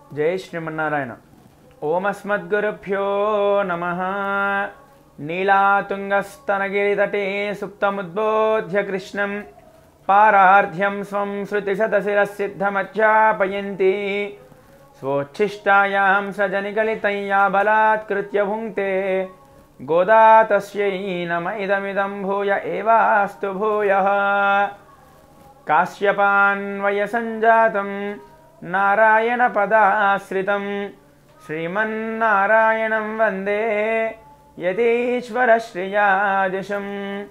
జై శ్రీమన్నారాయణ ఓమస్మద్గురుభ్యో నమ నీలాతుంగస్తనగిరితటే సుప్తముద్బోధ్య కృష్ణం పారార్ధ్యం స్వం శృతిశతశిరసిద్ధమధ్యాపయంతి స్వోచ్ఛిష్టాయాం సజనికలితయ్యా బలాత్కృత్య భుంక్తే గోదా తస్యై నమ ఇదమిదం భూయ ఏవాస్తు భూయः కాశ్యపాన్వయ సంజాతం నారాయణ పదాశ్రితం శ్రీమన్నారాయణం వందే యతీశ్వర శ్రియాదిశం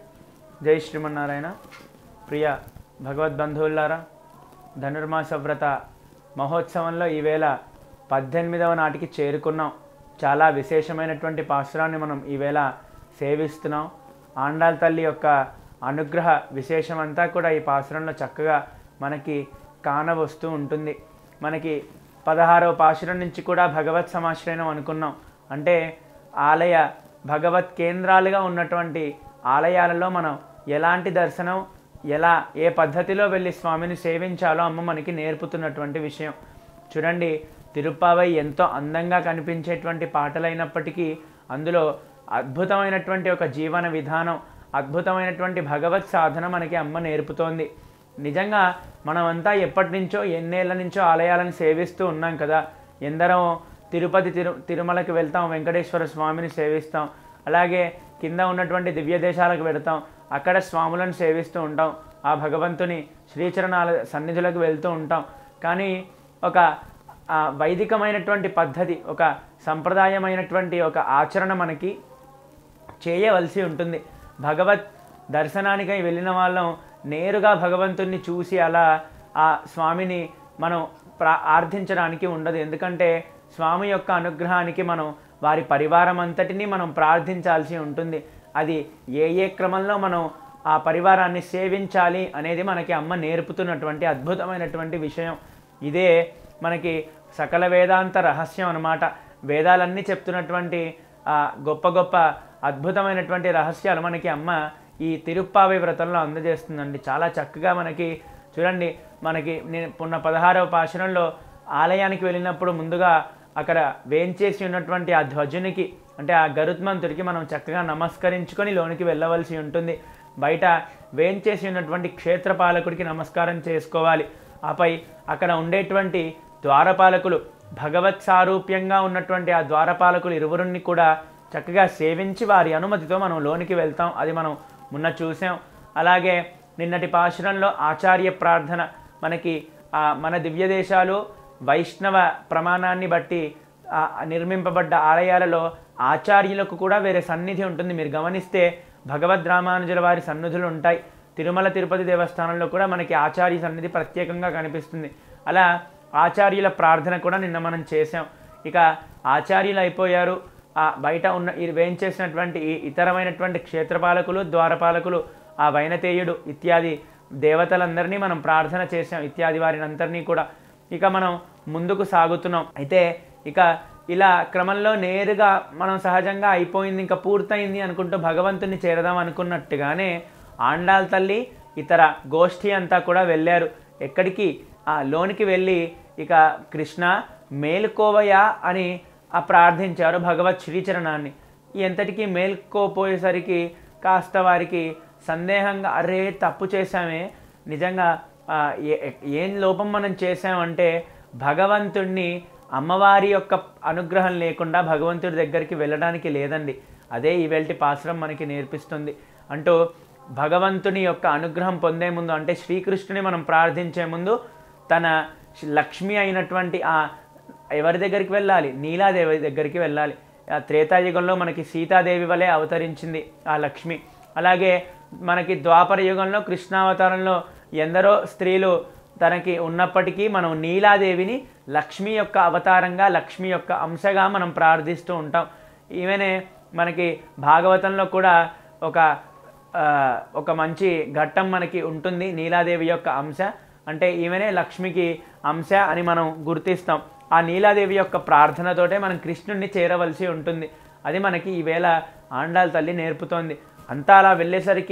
జై శ్రీమన్నారాయణ ప్రియ భగవద్బంధువులారా ధనుర్మాస వ్రత మహోత్సవంలో ఈవేళ పద్దెనిమిదవ నాటికి చేరుకున్నాం చాలా విశేషమైనటువంటి పాసురాన్ని మనం ఈవేళ సేవిస్తున్నాం ఆండాల్ తల్లి యొక్క అనుగ్రహ విశేషం అంతా కూడా ఈ పాసురంలో చక్కగా మనకి కానవస్తూ ఉంటుంది మనకి పదహారవ పాసురం నుంచి కూడా భగవత్ సమాశ్రయం అనుకున్నాం అంటే ఆలయ భగవత్ కేంద్రాలుగా ఉన్నటువంటి ఆలయాలలో మనం ఎలాంటి దర్శనం ఎలా ఏ పద్ధతిలో వెళ్ళి స్వామిని సేవించాలో అమ్మ మనకి నేర్పుతున్నటువంటి విషయం చూడండి తిరుప్పావై ఎంతో అందంగా కనిపించేటువంటి పాటలైనప్పటికీ అందులో అద్భుతమైనటువంటి ఒక జీవన విధానం అద్భుతమైనటువంటి భగవత్ సాధన మనకి అమ్మ నేర్పుతోంది నిజంగా మనమంతా ఎప్పటి నుంచో ఎన్నేళ్ల నుంచో ఆలయాలను సేవిస్తూ ఉన్నాం కదా ఎందరం తిరుపతి తిరు తిరుమలకి వెళ్తాం వెంకటేశ్వర స్వామిని సేవిస్తాం అలాగే కింద ఉన్నటువంటి దివ్య దేశాలకు వెళతాం అక్కడ స్వాములను సేవిస్తూ ఉంటాం ఆ భగవంతుని శ్రీచరణాల సన్నిధులకు వెళ్తూ ఉంటాం కానీ ఒక ఆ, వైదికమైనటువంటి పద్ధతి ఒక సంప్రదాయమైనటువంటి ఒక ఆచరణ మనకి చేయవలసి ఉంటుంది భగవత్ దర్శనానికై వెళ్ళిన వాళ్ళం నేరుగా భగవంతుణ్ణి చూసి అలా ఆ స్వామిని మనం ప్రా ఆర్థించడానికి ఉండదు ఎందుకంటే స్వామి యొక్క అనుగ్రహానికి మనం వారి పరివారం అంతటినీ మనం ప్రార్థించాల్సి ఉంటుంది అది ఏ ఏ క్రమంలో మనం ఆ పరివారాన్ని సేవించాలి అనేది మనకి అమ్మ నేర్పుతున్నటువంటి అద్భుతమైనటువంటి విషయం ఇదే మనకి సకల వేదాంత రహస్యం అన్నమాట వేదాలన్నీ చెప్తున్నటువంటి ఆ గొప్ప గొప్ప అద్భుతమైనటువంటి రహస్యాలు మనకి అమ్మ ఈ తిరుప్పావి వ్రతంలో అందజేస్తుందండి చాలా చక్కగా మనకి చూడండి మనకి నేను పున్న పదహారవ పాశనంలో ఆలయానికి వెళ్ళినప్పుడు ముందుగా అక్కడ వేంచేసి ఉన్నటువంటి ఆ ధ్వజునికి అంటే ఆ గరుత్మంతుడికి మనం చక్కగా నమస్కరించుకొని లోనికి వెళ్ళవలసి ఉంటుంది బయట వేంచేసి ఉన్నటువంటి క్షేత్రపాలకుడికి నమస్కారం చేసుకోవాలి ఆపై అక్కడ ఉండేటువంటి ద్వారపాలకులు భగవత్ సారూప్యంగా ఉన్నటువంటి ఆ ద్వారపాలకులు ఇరువురిని కూడా చక్కగా సేవించి వారి అనుమతితో మనం లోనికి వెళ్తాం అది మనం మొన్న చూసాం అలాగే నిన్నటి పాశురంలో ఆచార్య ప్రార్థన మనకి ఆ మన దివ్య దేశాలు వైష్ణవ ప్రమాణాన్ని బట్టి ఆ నిర్మింపబడ్డ ఆలయాలలో ఆచార్యులకు కూడా వేరే సన్నిధి ఉంటుంది మీరు గమనిస్తే భగవద్ రామానుజుల వారి సన్నిధులు ఉంటాయి తిరుమల తిరుపతి దేవస్థానంలో కూడా మనకి ఆచార్య సన్నిధి ప్రత్యేకంగా కనిపిస్తుంది అలా ఆచార్యుల ప్రార్థన కూడా నిన్న మనం చేసాం ఇక ఆచార్యులు అయిపోయారు ఆ బయట ఉన్న ఈ వేయించేసినటువంటి ఈ ఇతరమైనటువంటి క్షేత్రపాలకులు ద్వారపాలకులు ఆ వైనతేయుడు ఇత్యాది దేవతలందరినీ మనం ప్రార్థన చేసాం ఇత్యాది వారిని అందరినీ కూడా ఇక మనం ముందుకు సాగుతున్నాం అయితే ఇక ఇలా క్రమంలో నేరుగా మనం సహజంగా అయిపోయింది ఇంకా పూర్తయింది అనుకుంటూ భగవంతుని చేరదాం అనుకున్నట్టుగానే ఆండాల్ తల్లి ఇతర గోష్ఠి అంతా కూడా వెళ్ళారు ఎక్కడికి ఆ లోనికి వెళ్ళి ఇక కృష్ణ మేలుకోవయా అని ఆ ప్రార్థించారు భగవత్ శ్రీచరణాన్ని ఎంతటికి మేల్కోపోయేసరికి కాస్త వారికి సందేహంగా అరే తప్పు చేశామే నిజంగా ఆ, ఏ- ఏం లోపం మనం చేశామంటే భగవంతుణ్ణి అమ్మవారి యొక్క అనుగ్రహం లేకుండా భగవంతుడి దగ్గరికి వెళ్ళడానికి లేదండి అదే ఈవేల్టి పాశ్రం మనకి నేర్పిస్తుంది అంటూ భగవంతుని యొక్క అనుగ్రహం పొందే ముందు అంటే శ్రీకృష్ణుని మనం ప్రార్థించే ముందు తన లక్ష్మి అయినటువంటి ఆ ఎవరి దగ్గరికి వెళ్ళాలి నీలాదేవి దగ్గరికి వెళ్ళాలి ఆ త్రేతాయుగంలో మనకి సీతాదేవి వలె అవతరించింది ఆ లక్ష్మి అలాగే మనకి ద్వాపర యుగంలో కృష్ణావతారంలో ఎందరో స్త్రీలు తనకి ఉన్నప్పటికీ మనం నీలాదేవిని లక్ష్మి యొక్క అవతారంగా లక్ష్మి యొక్క అంశగా మనం ప్రార్థిస్తూ ఉంటాం ఈమెనే మనకి భాగవతంలో కూడా ఒక ఆ, ఒక మంచి ఘట్టం మనకి ఉంటుంది నీలాదేవి యొక్క అంశ అంటే ఈమెనే లక్ష్మికి అంశ అని మనం గుర్తిస్తాం ఆ నీలాదేవి యొక్క ప్రార్థనతోటే మనం కృష్ణుణ్ణి చేరవలసి ఉంటుంది అది మనకి ఈవేళ ఆండాల్ తల్లి నేర్పుతోంది అంతా అలా వెళ్ళేసరికి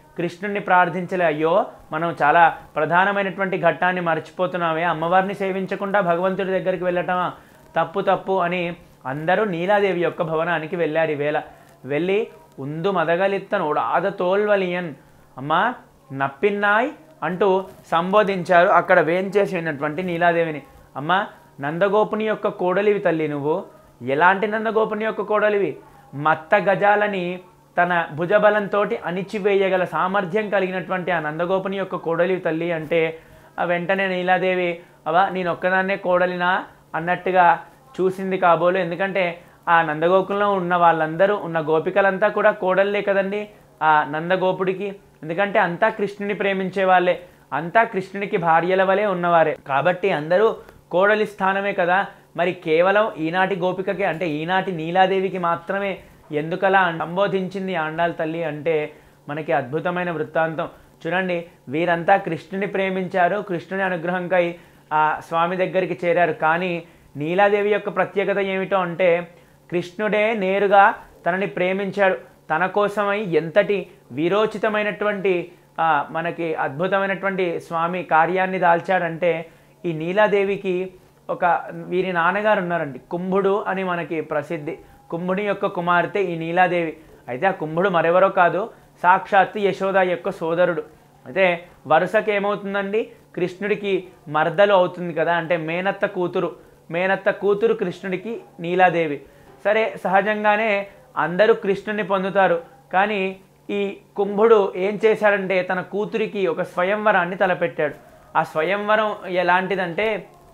కృష్ణుణ్ణి ప్రార్థించలే అయ్యో మనం చాలా ప్రధానమైనటువంటి ఘట్టాన్ని మర్చిపోతున్నామే అమ్మవారిని సేవించకుండా భగవంతుడి దగ్గరికి వెళ్ళటమా తప్పు తప్పు అని అందరూ నీలాదేవి యొక్క భవనానికి వెళ్ళారు ఈవేళ వెళ్ళి ఉందు మదగలిత్తను ఉడాద తోల్వలియన్ అమ్మా నప్పిన్నాయ్ అంటూ సంబోధించారు అక్కడ వేంచేసి ఉన్నటువంటి నీలాదేవిని అమ్మా నందగోపుని యొక్క కోడలివి తల్లి నువ్వు ఎలాంటి నందగోపుని యొక్క కోడలివి మత్త గజాలని తన భుజబలంతో అణిచివేయగల సామర్థ్యం కలిగినటువంటి ఆ నందగోపుని యొక్క కోడలివి తల్లి అంటే ఆ వెంటనే నీలాదేవి అవా నేను ఒక్కదాన్నే కోడలినా అన్నట్టుగా చూసింది కాబోలు ఎందుకంటే ఆ నందగోకులంలో ఉన్న వాళ్ళందరూ ఉన్న గోపికలంతా కూడా కోడళ్ళే కదండి ఆ నందగోపుడికి ఎందుకంటే అంతా కృష్ణుని ప్రేమించే వాళ్ళే అంతా కృష్ణునికి భార్యల వలె ఉన్నవారే కాబట్టి అందరూ కోడలి స్థానమే కదా మరి కేవలం ఈనాటి గోపికకే అంటే ఈనాటి నీలాదేవికి మాత్రమే ఎందుకలా సంబోధించింది ఆండాల్ తల్లి అంటే మనకి అద్భుతమైన వృత్తాంతం చూడండి వీరంతా కృష్ణుని ప్రేమించారు కృష్ణుని అనుగ్రహంకై ఆ స్వామి దగ్గరికి చేరారు కానీ నీలాదేవి యొక్క ప్రత్యేకత ఏమిటో అంటే కృష్ణుడే నేరుగా తనని ప్రేమించాడు తన కోసమై ఎంతటి వీరోచితమైనటువంటి ఆ, మనకి అద్భుతమైనటువంటి స్వామి కార్యాన్ని దాల్చాడంటే ఈ నీలాదేవికి ఒక వీరి నాన్నగారు ఉన్నారండి కుంభుడు అని మనకి ప్రసిద్ధి కుంభుడి యొక్క కుమార్తె ఈ నీలాదేవి అయితే ఆ కుంభుడు మరెవరో కాదు సాక్షాత్తు యశోద యొక్క సోదరుడు అయితే వరుసకి ఏమవుతుందండి కృష్ణుడికి మర్దలు అవుతుంది కదా అంటే మేనత్త కూతురు మేనత్త కూతురు కృష్ణుడికి నీలాదేవి సరే సహజంగానే అందరూ కృష్ణుని పొందుతారు కానీ ఈ కుంభుడు ఏం చేశాడంటే తన కూతురికి ఒక స్వయంవరాన్ని తలపెట్టాడు ఆ స్వయంవరం ఎలాంటిదంటే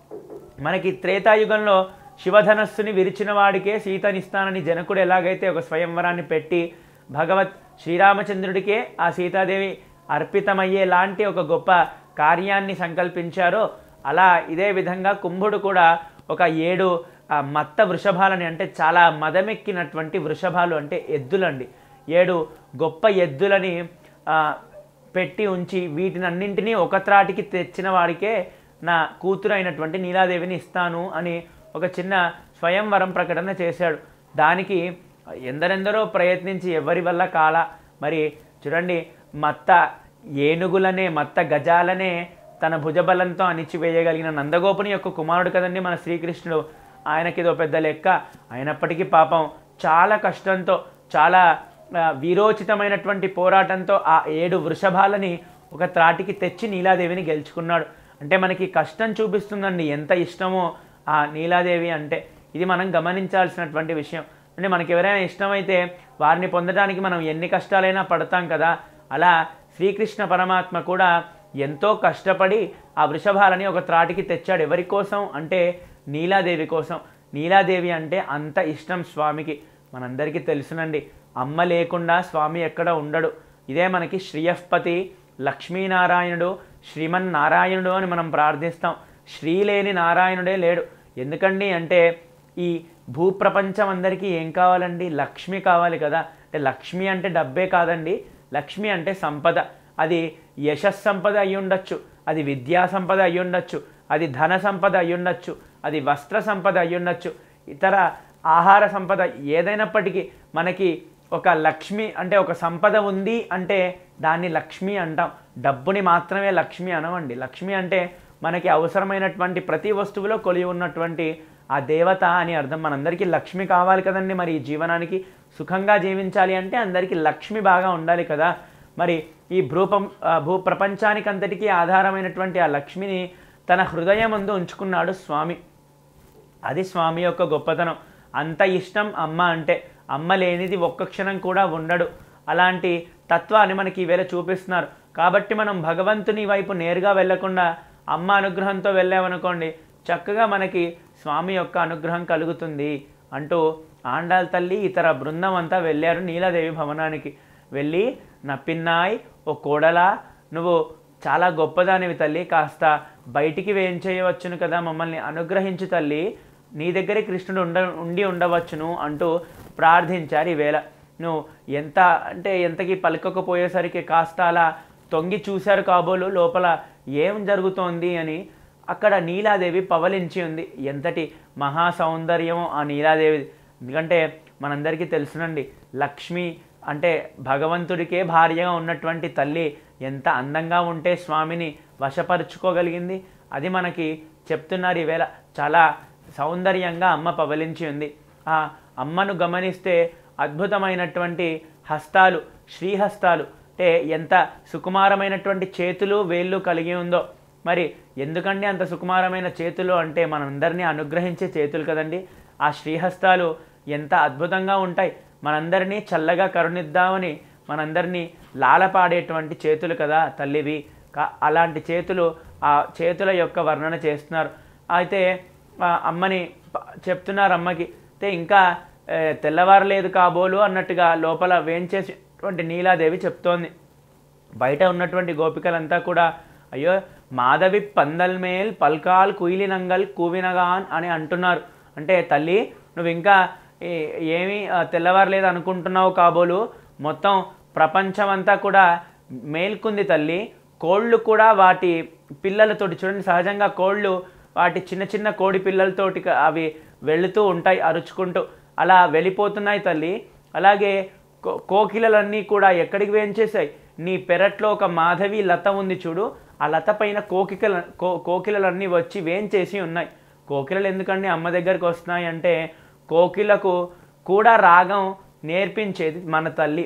మనకి త్రేతాయుగంలో శివధనస్సుని విరిచిన వాడికే సీతనిస్తానని జనకుడు ఎలాగైతే ఒక స్వయంవరాన్ని పెట్టి భగవత్ శ్రీరామచంద్రుడికే ఆ సీతాదేవి అర్పితమయ్యే లాంటి ఒక గొప్ప కార్యాన్ని సంకల్పించారో అలా ఇదే విధంగా కుంభుడు కూడా ఒక ఏడు ఆ, మత్త వృషభాలని అంటే చాలా మదమెక్కినటువంటి వృషభాలు అంటే ఎద్దులండి ఏడు గొప్ప ఎద్దులని ఆ, పెట్టి ఉంచి వీటినన్నింటినీ ఒక త్రాటికి తెచ్చిన వాడికే నా కూతురు అయినటువంటి నీలాదేవిని ఇస్తాను అని ఒక చిన్న స్వయంవరం ప్రకటన చేశాడు దానికి ఎందరెందరో ప్రయత్నించి ఎవరి వల్ల కాల మరి చూడండి మత్త ఏనుగులనే మత్త గజాలనే తన భుజబలంతో అణిచివేయగలిగిన నందగోపుని యొక్క కుమారుడు కదండి మన శ్రీకృష్ణుడు ఆయనకి ఇదో పెద్ద లెక్క అయినప్పటికీ పాపం చాలా కష్టంతో చాలా ఆ, వీరోచితమైనటువంటి పోరాటంతో ఆ ఏడు వృషభాలని ఒక త్రాటికి తెచ్చి నీలాదేవిని గెలుచుకున్నాడు అంటే మనకి కష్టం చూపిస్తుందండి ఎంత ఇష్టమో ఆ నీలాదేవి అంటే ఇది మనం గమనించాల్సినటువంటి విషయం అంటే మనకి ఎవరైనా ఇష్టమైతే వారిని పొందడానికి మనం ఎన్ని కష్టాలైనా పడతాం కదా అలా శ్రీకృష్ణ పరమాత్మ కూడా ఎంతో కష్టపడి ఆ వృషభాలని ఒక త్రాటికి తెచ్చాడు ఎవరి కోసం అంటే నీలాదేవి కోసం నీలాదేవి అంటే అంత ఇష్టం స్వామికి మనందరికీ తెలుసునండి అమ్మ లేకుండా స్వామి ఎక్కడ ఉండడు ఇదే మనకి శ్రీయఃపతి లక్ష్మీనారాయణుడు శ్రీమన్నారాయణుడు అని మనం ప్రార్థిస్తాం శ్రీ లేని నారాయణుడే లేడు ఎందుకండి అంటే ఈ భూప్రపంచం అందరికీ ఏం కావాలండి లక్ష్మి కావాలి కదా అంటే లక్ష్మి అంటే డబ్బే కాదండి లక్ష్మి అంటే సంపద అది యశస్ సంపద అయి ఉండొచ్చు అది విద్యా సంపద అయి ఉండొచ్చు అది ధన సంపద అయి ఉండొచ్చు అది వస్త్ర సంపద అయి ఉండొచ్చు ఇతర ఆహార సంపద ఏదైనప్పటికీ మనకి ఒక లక్ష్మి అంటే ఒక సంపద ఉంది అంటే దాన్ని లక్ష్మి అంటాం డబ్బుని మాత్రమే లక్ష్మి అనవండి లక్ష్మి అంటే మనకి అవసరమైనటువంటి ప్రతి వస్తువులో కొలిగి ఉన్నటువంటి ఆ దేవత అని అర్థం మనందరికీ లక్ష్మి కావాలి కదండి మరి ఈ జీవనానికి సుఖంగా జీవించాలి అంటే అందరికీ లక్ష్మి బాగా ఉండాలి కదా మరి ఈ భూపం ఆ, భూ ప్రపంచానికి అంతటికీ ఆధారమైనటువంటి ఆ లక్ష్మిని తన హృదయం ముందు ఉంచుకున్నాడు స్వామి అది స్వామి యొక్క గొప్పతనం అంత ఇష్టం అమ్మ అంటే అమ్మ లేనిది ఒక్క క్షణం కూడా ఉండడు అలాంటి తత్వాన్ని మనకి ఈవేళ చూపిస్తున్నారు కాబట్టి మనం భగవంతుని వైపు నేరుగా వెళ్ళకుండా అమ్మ అనుగ్రహంతో వెళ్ళామనుకోండి చక్కగా మనకి స్వామి యొక్క అనుగ్రహం కలుగుతుంది అంటూ ఆండాల్ తల్లి ఇతర బృందం అంతా వెళ్ళారు నీలాదేవి భవనానికి వెళ్ళి నా పిన్నాయ్ ఓ కోడలా నువ్వు చాలా గొప్పదానివి తల్లి కాస్త బయటికి వేయించేయవచ్చును కదా మమ్మల్ని అనుగ్రహించు తల్లి నీ దగ్గరే కృష్ణుడు ఉండ ఉండి ఉండవచ్చును అంటూ ప్రార్థించారు ఈవేళ నువ్వు ఎంత అంటే ఎంతకి పలకకపోయేసరికి కాస్త అలా తొంగి చూశారు కాబోలు లోపల ఏం జరుగుతోంది అని అక్కడ నీలాదేవి పవలించి ఉంది ఎంతటి మహా సౌందర్యమో ఆ నీలాదేవి ఎందుకంటే మనందరికీ తెలుసునండి లక్ష్మి అంటే భగవంతుడికే భార్యగా ఉన్నటువంటి తల్లి ఎంత అందంగా ఉంటే స్వామిని వశపరుచుకోగలిగింది అది మనకి చెప్తున్నారు ఈవేళ చాలా సౌందర్యంగా అమ్మ పవలించి ఉంది ఆ అమ్మను గమనిస్తే అద్భుతమైనటువంటి హస్తాలు శ్రీహస్తాలు అంటే ఎంత సుకుమారమైనటువంటి చేతులు వేళ్ళు కలిగి ఉందో మరి ఎందుకండి అంత సుకుమారమైన చేతులు అంటే మనందరినీ అనుగ్రహించే చేతులు కదండి ఆ శ్రీహస్తాలు ఎంత అద్భుతంగా ఉంటాయి మనందరినీ చల్లగా కరుణిద్దామని మనందరినీ లాలపాడేటువంటి చేతులు కదా తల్లివి కా- అలాంటి చేతులు ఆ చేతుల యొక్క వర్ణన చేస్తున్నారు అయితే ఆ అమ్మని ప- చెప్తున్నారు అమ్మకి అయితే ఇంకా ఏ, తెల్లవారలేదు కాబోలు అన్నట్టుగా లోపల వేంచేసేటువంటి నీలాదేవి చెప్తోంది బయట ఉన్నటువంటి గోపికలంతా కూడా అయ్యో మాధవి పందల్మేల్ పల్కాల్ కుయిలినంగల్ కూవినగాన్ అని అంటున్నారు అంటే తల్లి నువ్వు ఇంకా ఏ- ఏమీ ఆ, తెల్లవారలేదు అనుకుంటున్నావు కాబోలు మొత్తం ప్రపంచం అంతా కూడా మేల్కుంది తల్లి కోళ్ళు కూడా వాటి పిల్లలతోటి చూడండి సహజంగా కోళ్ళు వాటి చిన్న చిన్న కోడి పిల్లలతోటి క- అవి వెళుతూ ఉంటాయి అరుచుకుంటూ అలా వెళ్ళిపోతున్నాయి తల్లి అలాగే కో- కోకిలలన్నీ కూడా ఎక్కడికి వేంచేసాయి నీ పెరట్లో ఒక మాధవి లత ఉంది చూడు ఆ లత పైన కోకికల కో కోకిలలన్నీ వచ్చి వేంచేసి ఉన్నాయి కోకిలలు ఎందుకండి అమ్మ దగ్గరికి వస్తున్నాయి అంటే కోకిలకు కూడా రాగం నేర్పించేది మన తల్లి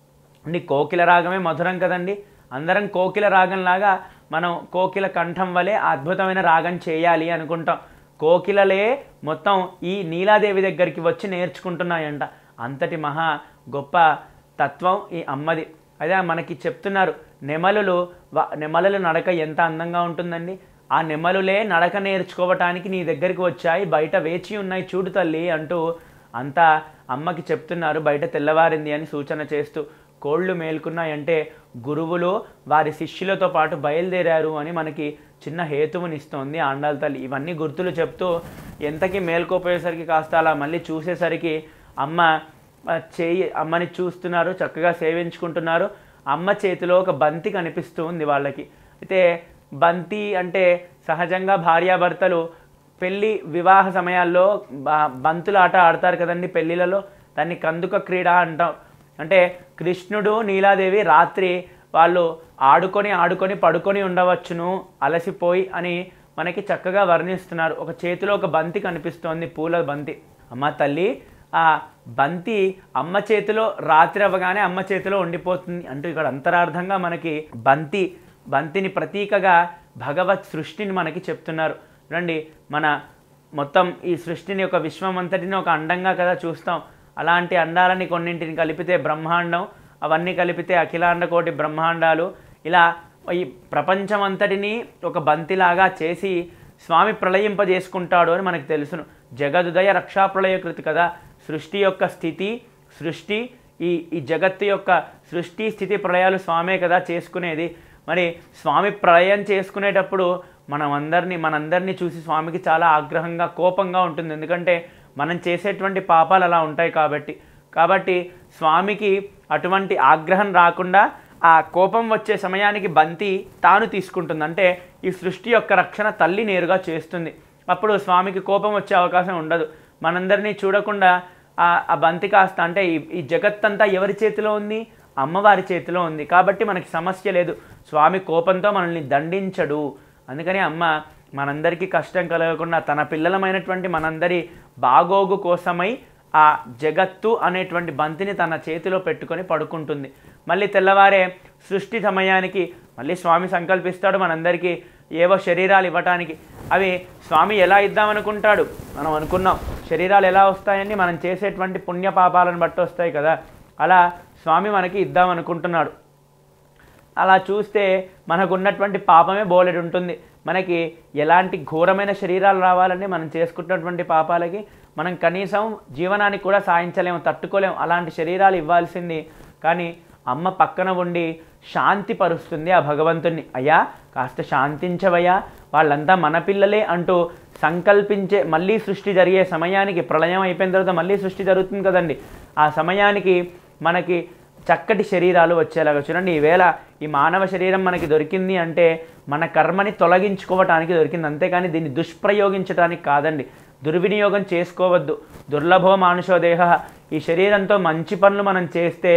నీ కోకిల రాగమే మధురం కదండి అందరం కోకిల రాగంలాగా మనం కోకిల కంఠం వలె ఆ అద్భుతమైన రాగం చేయాలి అనుకుంటాం కోకిలలే మొత్తం ఈ నీలాదేవి దగ్గరికి వచ్చి నేర్చుకుంటున్నాయంట అంతటి మహా గొప్ప తత్వం ఈ అమ్మది అదే మనకి చెప్తున్నారు నెమలులు వ- నెమలుల నడక ఎంత అందంగా ఉంటుందండి ఆ నెమలులే నడక నేర్చుకోవటానికి నీ దగ్గరికి వచ్చాయి బయట వేచి ఉన్నాయి చూడు తల్లి అంటూ అంతా అమ్మకి చెప్తున్నారు బయట తెల్లవారింది అని సూచన చేస్తూ కోళ్ళు మేల్కున్నాయంటే గురువులు వారి శిష్యులతో పాటు బయలుదేరారు అని మనకి చిన్న హేతువునిస్తోంది ఆండాల తల్లి ఇవన్నీ గుర్తులు చెప్తూ ఎంతకి మేల్కోపోయేసరికి కాస్త అలా మళ్ళీ చూసేసరికి అమ్మ ఆ, చేయి అమ్మని చూస్తున్నారు చక్కగా సేవించుకుంటున్నారు అమ్మ చేతిలో ఒక బంతి కనిపిస్తూ ఉంది వాళ్ళకి అయితే బంతి అంటే సహజంగా భార్యాభర్తలు పెళ్లి వివాహ సమయాల్లో బ- బంతుల ఆట ఆడతారు కదండి పెళ్లిలలో దాన్ని కందుక క్రీడ అంటాం అంటే కృష్ణుడు నీలాదేవి రాత్రి వాళ్ళు ఆడుకొని ఆడుకొని పడుకొని ఉండవచ్చును అలసిపోయి అని మనకి చక్కగా వర్ణిస్తున్నారు ఒక చేతిలో ఒక బంతి కనిపిస్తోంది పూల బంతి అమ్మ తల్లి ఆ బంతి అమ్మ చేతిలో రాత్రి అవ్వగానే అమ్మ చేతిలో ఉండిపోతుంది అంటూ ఇక్కడ అంతరార్థంగా మనకి బంతి బంతిని ప్రతీకగా భగవత్ సృష్టిని మనకి చెప్తున్నారు రండి మన మొత్తం ఈ సృష్టిని ఒక విశ్వం అంతటిని ఒక అండంగా కదా చూస్తాం అలాంటి అండాలని కొన్నింటిని కలిపితే బ్రహ్మాండం అవన్నీ కలిపితే అఖిలాండ కోటి బ్రహ్మాండాలు ఇలా ఈ ప్రపంచం అంతటిని ఒక బంతిలాగా చేసి స్వామి ప్రళయింపజేసుకుంటాడు అని మనకు తెలుసును జగదుదయ రక్షా ప్రళయకృతి కదా సృష్టి యొక్క స్థితి సృష్టి ఈ ఈ జగత్తు యొక్క సృష్టి స్థితి ప్రళయాలు స్వామే కదా చేసుకునేది మరి స్వామి ప్రళయం చేసుకునేటప్పుడు మనం అందరినీ మనందరినీ చూసి స్వామికి చాలా ఆగ్రహంగా కోపంగా ఉంటుంది ఎందుకంటే మనం చేసేటువంటి పాపాలు అలా ఉంటాయి కాబట్టి కాబట్టి స్వామికి అటువంటి ఆగ్రహం రాకుండా ఆ కోపం వచ్చే సమయానికి బంతి తాను తీసుకుంటుంది అంటే ఈ సృష్టి యొక్క రక్షణ తల్లి నేరుగా చేస్తుంది అప్పుడు స్వామికి కోపం వచ్చే అవకాశం ఉండదు మనందరినీ చూడకుండా ఆ ఆ బంతి కాస్త అంటే ఈ ఈ జగత్తంతా ఎవరి చేతిలో ఉంది అమ్మవారి చేతిలో ఉంది కాబట్టి మనకి సమస్య లేదు స్వామి కోపంతో మనల్ని దండించడు అందుకని అమ్మ మనందరికీ కష్టం కలగకుండా తన పిల్లలమైనటువంటి మనందరి బాగోగు కోసమై ఆ జగత్తు అనేటువంటి బంతిని తన చేతిలో పెట్టుకొని పడుకుంటుంది మళ్ళీ తెల్లవారే సృష్టి సమయానికి మళ్ళీ స్వామి సంకల్పిస్తాడు మనందరికీ ఏవో శరీరాలు ఇవ్వటానికి అవి స్వామి ఎలా ఇద్దామనుకుంటాడు మనం అనుకున్నాం శరీరాలు ఎలా వస్తాయని మనం చేసేటువంటి పుణ్య పాపాలను బట్టి వస్తాయి కదా అలా స్వామి మనకి ఇద్దామనుకుంటున్నాడు అలా చూస్తే మనకు ఉన్నటువంటి పాపమే బోలెడు ఉంటుంది మనకి ఎలాంటి ఘోరమైన శరీరాలు రావాలని మనం చేసుకుంటున్నటువంటి పాపాలకి మనం కనీసం జీవనానికి కూడా సాధించలేము తట్టుకోలేము అలాంటి శరీరాలు ఇవ్వాల్సింది కానీ అమ్మ పక్కన ఉండి శాంతి పరుస్తుంది ఆ భగవంతుణ్ణి అయ్యా కాస్త శాంతించవయ్యా వాళ్ళంతా మన పిల్లలే అంటూ సంకల్పించే మళ్ళీ సృష్టి జరిగే సమయానికి ప్రళయం అయిపోయిన తర్వాత మళ్ళీ సృష్టి జరుగుతుంది కదండి ఆ సమయానికి మనకి చక్కటి శరీరాలు వచ్చేలాగా చూడండి ఈవేళ ఈ మానవ శరీరం మనకి దొరికింది అంటే మన కర్మని తొలగించుకోవటానికి దొరికింది అంతేకాని దీన్ని దుష్ప్రయోగించడానికి కాదండి దుర్వినియోగం చేసుకోవద్దు దుర్లభో మానుషో దేహ ఈ శరీరంతో మంచి పనులు మనం చేస్తే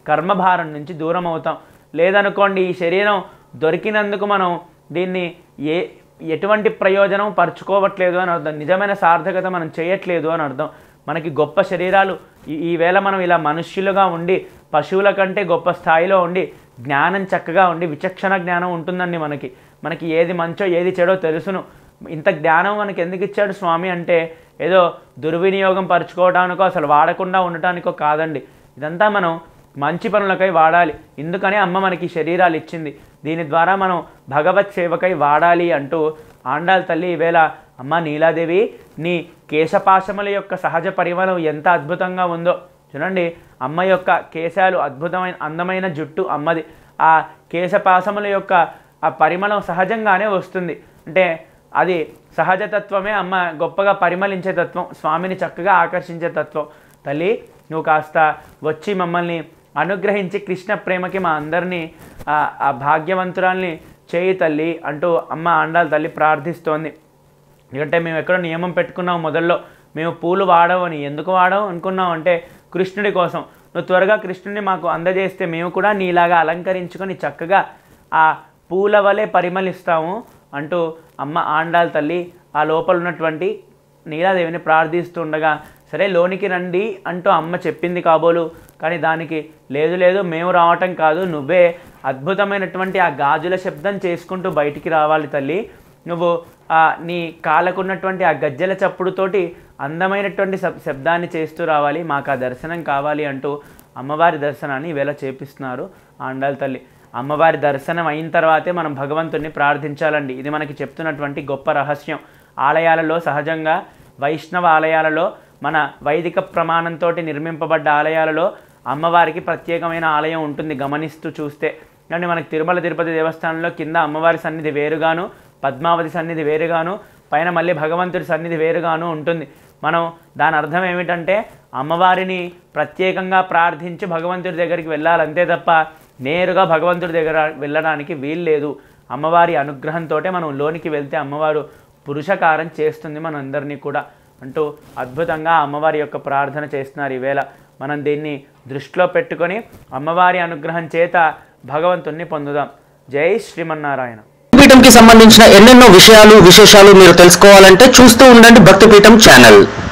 కర్మభారం నుంచి దూరం అవుతాం లేదనుకోండి ఈ శరీరం దొరికినందుకు మనం దీన్ని ఏ ఎటువంటి ప్రయోజనం పరుచుకోవట్లేదు అని అర్థం నిజమైన సార్థకత మనం చేయట్లేదు అని అర్థం మనకి గొప్ప శరీరాలు ఈ ఈవేళ మనం ఇలా మనుష్యులుగా ఉండి పశువుల కంటే గొప్ప స్థాయిలో ఉండి జ్ఞానం చక్కగా ఉండి విచక్షణ జ్ఞానం ఉంటుందండి మనకి మనకి ఏది మంచో ఏది చెడో తెలుసును ఇంత జ్ఞానం మనకి ఎందుకు ఇచ్చాడు స్వామి అంటే ఏదో దుర్వినియోగం పరుచుకోవడానికో అసలు వాడకుండా ఉండటానికో కాదండి ఇదంతా మనం మంచి పనులకై వాడాలి ఎందుకని అమ్మ మనకి శరీరాలు ఇచ్చింది దీని ద్వారా మనం భగవత్ సేవకై వాడాలి అంటూ ఆండాల్ తల్లి ఈవేళ అమ్మ నీలాదేవి నీ కేశపాశముల యొక్క సహజ పరిమళం ఎంత అద్భుతంగా ఉందో చూడండి అమ్మ యొక్క కేశాలు అద్భుతమైన అందమైన జుట్టు అమ్మది ఆ కేశపాశముల యొక్క ఆ పరిమళం సహజంగానే వస్తుంది అంటే అది సహజతత్వమే అమ్మ గొప్పగా పరిమళించే తత్వం స్వామిని చక్కగా ఆకర్షించే తత్వం తల్లి నువ్వు కాస్త వచ్చి మమ్మల్ని అనుగ్రహించి కృష్ణ ప్రేమకి మా అందరినీ ఆ- ఆ భాగ్యవంతురాల్ని చేయి తల్లి అంటూ అమ్మ ఆండాల తల్లి ప్రార్థిస్తోంది ఎందుకంటే మేము ఎక్కడో నియమం పెట్టుకున్నాం మొదల్లో మేము పూలు వాడవని ఎందుకు వాడవు అనుకున్నాం అంటే కృష్ణుడి కోసం నువ్వు త్వరగా కృష్ణుడిని మాకు అందజేస్తే మేము కూడా నీలాగా అలంకరించుకొని చక్కగా ఆ పూల వలె పరిమళిస్తాము అంటూ అమ్మ ఆండాల తల్లి ఆ లోపల ఉన్నటువంటి నీలాదేవిని ప్రార్థిస్తుండగా సరే లోనికి రండి అంటూ అమ్మ చెప్పింది కాబోలు కానీ దానికి లేదు లేదు మేము రావటం కాదు నువ్వే అద్భుతమైనటువంటి ఆ గాజుల శబ్దం చేసుకుంటూ బయటికి రావాలి తల్లి నువ్వు ఆ నీ కాళ్ళకున్నటువంటి ఆ గజ్జెల చప్పుడుతోటి అందమైనటువంటి శబ్- శబ్దాన్ని చేస్తూ రావాలి మాకు ఆ దర్శనం కావాలి అంటూ అమ్మవారి దర్శనాన్ని ఈవేళ చేపిస్తున్నారు ఆండాల తల్లి అమ్మవారి దర్శనం అయిన తర్వాతే మనం భగవంతుణ్ణి ప్రార్థించాలండి ఇది మనకి చెప్తున్నటువంటి గొప్ప రహస్యం ఆలయాలలో సహజంగా వైష్ణవ ఆలయాలలో మన వైదిక ప్రమాణంతో నిర్మింపబడ్డ ఆలయాలలో అమ్మవారికి ప్రత్యేకమైన ఆలయం ఉంటుంది గమనిస్తూ చూస్తే కానీ మనకి తిరుమల తిరుపతి దేవస్థానంలో కింద అమ్మవారి సన్నిధి వేరుగాను పద్మావతి సన్నిధి వేరుగాను పైన మళ్ళీ భగవంతుడి సన్నిధి వేరుగాను ఉంటుంది మనం దాని అర్థం ఏమిటంటే అమ్మవారిని ప్రత్యేకంగా ప్రార్థించి భగవంతుడి దగ్గరికి వెళ్ళాలి అంతే తప్ప నేరుగా భగవంతుడి దగ్గర వెళ్ళడానికి వీలు లేదు అమ్మవారి అనుగ్రహంతో మనం లోనికి వెళ్తే అమ్మవారు పురుషకారం చేస్తుంది మనందరినీ కూడా అంటూ అద్భుతంగా అమ్మవారి యొక్క ప్రార్థన చేస్తున్నారు ఈవేళ మనం దీన్ని దృష్టిలో పెట్టుకొని అమ్మవారి అనుగ్రహం చేత భగవంతుణ్ణి పొందుదాం జై శ్రీమన్నారాయణ పీఠంకి సంబంధించిన ఎన్నెన్నో విషయాలు విశేషాలు మీరు తెలుసుకోవాలంటే చూస్తూ ఉండండి భక్తిపీఠం ఛానల్